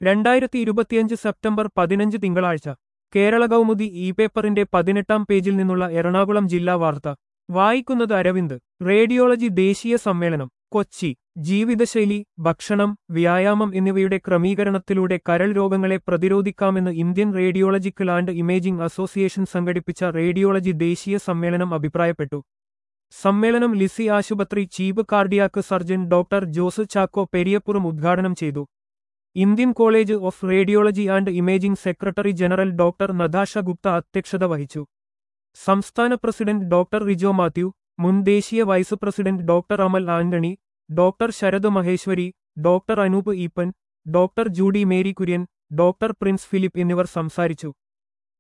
രണ്ടായിരത്തി ഇരുപത്തിയഞ്ച് സെപ്റ്റംബർ പതിനഞ്ച് തിങ്കളാഴ്ച കേരള കൗമുദി ഇ പേപ്പറിന്റെ പതിനെട്ടാം പേജിൽ നിന്നുള്ള എറണാകുളം ജില്ലാ വാർത്ത വായിക്കുന്നത് അരവിന്ദ് റേഡിയോളജി ദേശീയ സമ്മേളനം കൊച്ചി ജീവിതശൈലി ഭക്ഷണം വ്യായാമം എന്നിവയുടെ ക്രമീകരണത്തിലൂടെ കരൾ രോഗങ്ങളെ പ്രതിരോധിക്കാമെന്ന് Indian radiological and imaging association സംഘടിപ്പിച്ച റേഡിയോളജി ദേശീയ സമ്മേളനം അഭിപ്രായപ്പെട്ടു സമ്മേളനം ലിസി ആശുപത്രി chief cardiac surgeon doctor Jose Chacko Periyappuram ഉദ്ഘാടനം ചെയ്തു Indian college of radiology and imaging secretary general doctor Nadasha Gupta അധ്യക്ഷത വഹിച്ചു സംസ്ഥാന പ്രസിഡന്റ് ഡോക്ടർ റിജോ മാത്യു മുൻ ദേശീയ vice president doctor Amal Antony doctor Sarath Maheshwari doctor Anoop Eapen doctor Judy Mary Kurian doctor Prince Philip എന്നിവർ സംസാരിച്ചു